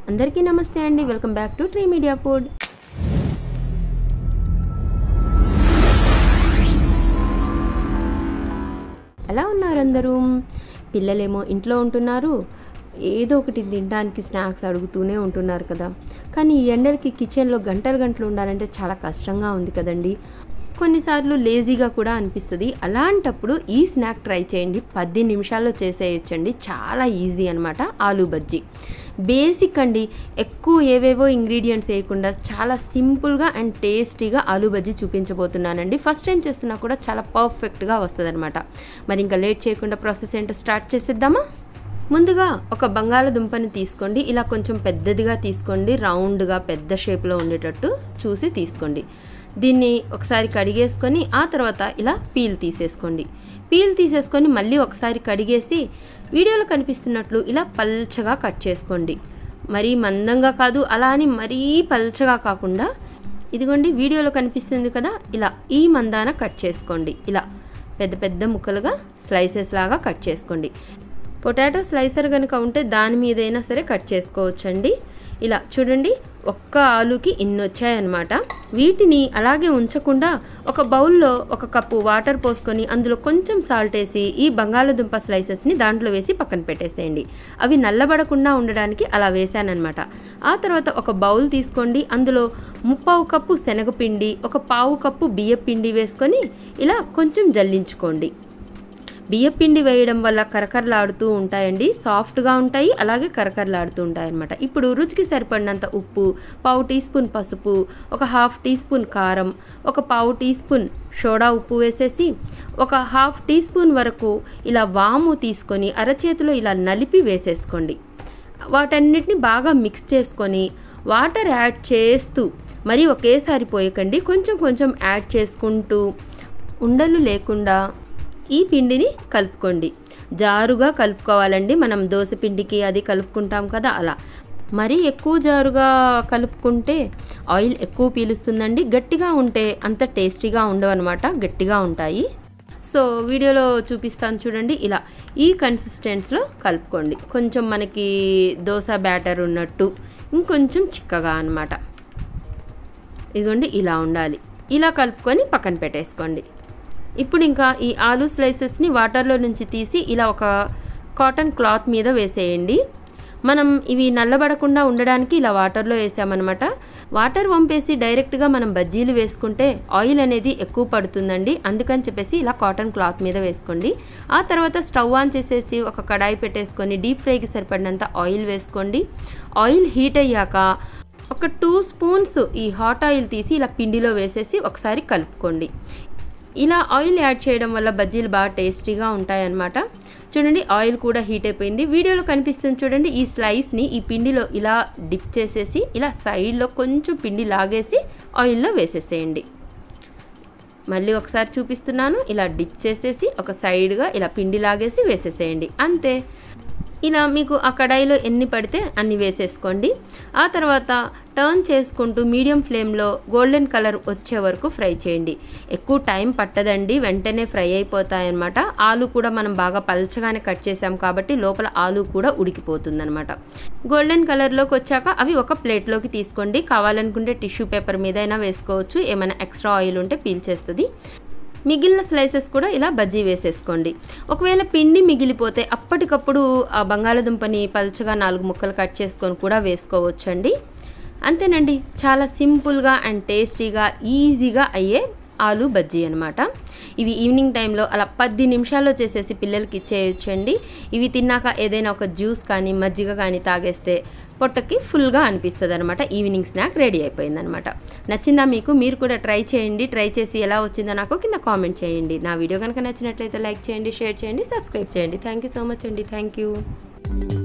అందరికీ నమస్తే అండి welcome back to Tree Media Food ఎలా ఉన్నారు అందరూ పిల్లలేమో ఇంట్లో ఉంటున్నారు ఏదో ఒకటి తినడానికి స్నాక్స్ అడుగుతూనే ఉంటున్నారు కదా కానీ ఈ ఎండలకి కిచెన్లో గంటలు గంటలు ఉండాలంటే చాలా కష్టంగా ఉంది కదండి కొన్నిసార్లు లేజీగా కూడా అనిపిస్తుంది అలాంటప్పుడు ఈ స్నాక్ ట్రై చేయండి పది నిమిషాల్లో చేసేయచ్చండి చాలా ఈజీ అనమాట ఆలూ బజ్జీ బేసిక్ అండి ఎక్కువ ఏవేవో ఇంగ్రీడియంట్స్ వేయకుండా చాలా సింపుల్గా అండ్ టేస్టీగా ఆలూ బజ్జీ చూపించబోతున్నానండి ఫస్ట్ టైం చేస్తున్నా కూడా చాలా పర్ఫెక్ట్గా వస్తుంది మరి ఇంకా లేట్ చేయకుండా ప్రాసెస్ ఏంటో స్టార్ట్ చేసేద్దామా ముందుగా ఒక బంగాళదుంపని తీసుకోండి ఇలా కొంచెం పెద్దదిగా తీసుకోండి రౌండ్గా పెద్ద షేప్లో ఉండేటట్టు చూసి తీసుకోండి దీన్ని ఒకసారి కడిగేసుకొని ఆ తర్వాత ఇలా పీల్ తీసేసుకోండి పీల్ తీసేసుకొని మళ్ళీ ఒకసారి కడిగేసి వీడియోలో కనిపిస్తున్నట్లు ఇలా పల్చగా కట్ చేసుకోండి మరీ మందంగా కాదు అలా అని మరీ పల్చగా కాకుండా ఇదిగోండి వీడియోలో కనిపిస్తుంది కదా ఇలా ఈ మందాన కట్ చేసుకోండి ఇలా పెద్ద పెద్ద ముక్కలుగా స్లైసెస్ లాగా కట్ చేసుకోండి పొటాటో స్లైసర్ కనుక ఉంటే దాని మీదైనా సరే కట్ చేసుకోవచ్చండి ఇలా చూడండి ఒక్క ఆలుకి ఇన్ని వచ్చాయన్నమాట వీటిని అలాగే ఉంచకుండా ఒక బౌల్లో ఒక కప్పు వాటర్ పోసుకొని అందులో కొంచెం సాల్ట్ వేసి ఈ బంగాళదుంప స్లైసెస్ని దాంట్లో వేసి పక్కన పెట్టేసేయండి అవి నల్లబడకుండా ఉండడానికి అలా వేసానమాట ఆ తర్వాత ఒక బౌల్ తీసుకోండి అందులో ముప్పావు కప్పు శనగపిండి ఒక పావు కప్పు బియ్యపిండి వేసుకొని ఇలా కొంచెం జల్లించుకోండి బియ్యపిండి వేయడం వల్ల కరకరలాడుతూ ఉంటాయండి సాఫ్ట్గా ఉంటాయి అలాగే కరకరలాడుతూ ఉంటాయి అన్నమాట ఇప్పుడు రుచికి సరిపడినంత ఉప్పు పావు టీ స్పూన్ పసుపు ఒక హాఫ్ టీ స్పూన్ కారం ఒక పావు టీ స్పూన్ సోడా ఉప్పు వేసేసి ఒక హాఫ్ టీ స్పూన్ వరకు ఇలా వాము తీసుకొని అరచేతిలో ఇలా నలిపి వేసేసుకోండి వాటన్నిటిని బాగా మిక్స్ చేసుకొని వాటర్ యాడ్ చేస్తూ మరి ఒకేసారి పోయకండి కొంచెం కొంచెం యాడ్ చేసుకుంటూ ఉండలు లేకుండా ఈ పిండిని కలుపుకోండి జారుగా కలుపుకోవాలండి మనం దోశ పిండికి అది కలుపుకుంటాం కదా అలా మరీ ఎక్కువ జారుగా కలుపుకుంటే ఆయిల్ ఎక్కువ పీలుస్తుందండి గట్టిగా ఉంటే అంత టేస్టీగా ఉండవు అనమాట గట్టిగా ఉంటాయి సో వీడియోలో చూపిస్తాను చూడండి ఇలా ఈ కన్సిస్టెన్స్లో కలుపుకోండి కొంచెం మనకి దోశ బ్యాటర్ ఉన్నట్టు ఇంకొంచెం చిక్కగా అనమాట ఇదిగోండి ఇలా ఉండాలి ఇలా కలుపుకొని పక్కన పెట్టేసుకోండి ఇప్పుడు ఇంకా ఈ ఆలూ స్లైసెస్ని వాటర్లో నుంచి తీసి ఇలా ఒక కాటన్ క్లాత్ మీద వేసేయండి మనం ఇవి నల్లబడకుండా ఉండడానికి ఇలా వాటర్లో వేసామన్నమాట వాటర్ వంపేసి డైరెక్ట్గా మనం బజ్జీలు వేసుకుంటే ఆయిల్ అనేది ఎక్కువ పడుతుందండి అందుకని చెప్పేసి ఇలా కాటన్ క్లాత్ మీద వేసుకోండి ఆ తర్వాత స్టవ్ ఆన్ చేసేసి ఒక కడాయి పెట్టేసుకొని డీప్ ఫ్రైకి సరిపడినంత ఆయిల్ వేసుకోండి ఆయిల్ హీట్ అయ్యాక ఒక టూ స్పూన్స్ ఈ హాట్ ఆయిల్ తీసి ఇలా పిండిలో వేసేసి ఒకసారి కలుపుకోండి ఇలా ఆయిల్ యాడ్ చేయడం వల్ల బజ్జీలు బాగా టేస్టీగా ఉంటాయన్నమాట చూడండి ఆయిల్ కూడా హీట్ అయిపోయింది వీడియోలో కనిపిస్తుంది చూడండి ఈ స్లైస్ని ఈ పిండిలో ఇలా డిప్ చేసేసి ఇలా సైడ్లో కొంచెం పిండి లాగేసి ఆయిల్లో వేసేసేయండి మళ్ళీ ఒకసారి చూపిస్తున్నాను ఇలా డిప్ చేసేసి ఒక సైడ్గా ఇలా పిండి లాగేసి వేసేసేయండి అంతే ఇలా మీకు ఆ కడాయిలో ఎన్ని పడితే అన్ని వేసేసుకోండి ఆ తర్వాత టర్న్ చేసుకుంటూ మీడియం ఫ్లేమ్లో గోల్డెన్ కలర్ వచ్చే వరకు ఫ్రై చేయండి ఎక్కువ టైం పట్టదండి వెంటనే ఫ్రై అయిపోతాయన్నమాట ఆలు కూడా మనం బాగా పల్చగానే కట్ చేసాం కాబట్టి లోపల ఆలు కూడా ఉడికిపోతుంది అనమాట గోల్డెన్ కలర్లోకి వచ్చాక అవి ఒక ప్లేట్లోకి తీసుకోండి కావాలనుకుంటే టిష్యూ పేపర్ మీద అయినా వేసుకోవచ్చు ఏమైనా ఎక్స్ట్రా ఆయిల్ ఉంటే పీల్చేస్తుంది మిగిలిన స్లైసెస్ కూడా ఇలా బజ్జీ వేసేసుకోండి ఒకవేళ పిండి మిగిలిపోతే అప్పటికప్పుడు ఆ బంగాళదుంపని పల్చగా నాలుగు ముక్కలు కట్ చేసుకొని కూడా వేసుకోవచ్చండి అంతేనండి చాలా సింపుల్గా అండ్ టేస్టీగా ఈజీగా అయ్యే ఆలు బజ్జీ అనమాట ఇవి ఈవినింగ్ టైంలో అలా పది నిమిషాల్లో చేసేసి పిల్లలకి ఇచ్చేయచ్చండి ఇవి తిన్నాక ఏదైనా ఒక జ్యూస్ కానీ మజ్జిగ కానీ తాగేస్తే పొట్టకి ఫుల్గా అనిపిస్తుంది అనమాట ఈవినింగ్ స్నాక్ రెడీ అయిపోయింది అనమాట నచ్చిందా మీకు మీరు కూడా ట్రై చేయండి ట్రై చేసి ఎలా వచ్చిందో నాకు కింద కామెంట్ చేయండి నా వీడియో కనుక నచ్చినట్లయితే లైక్ చేయండి షేర్ చేయండి సబ్స్క్రైబ్ చేయండి థ్యాంక్ యూ సో మచ్ అండి థ్యాంక్ యూ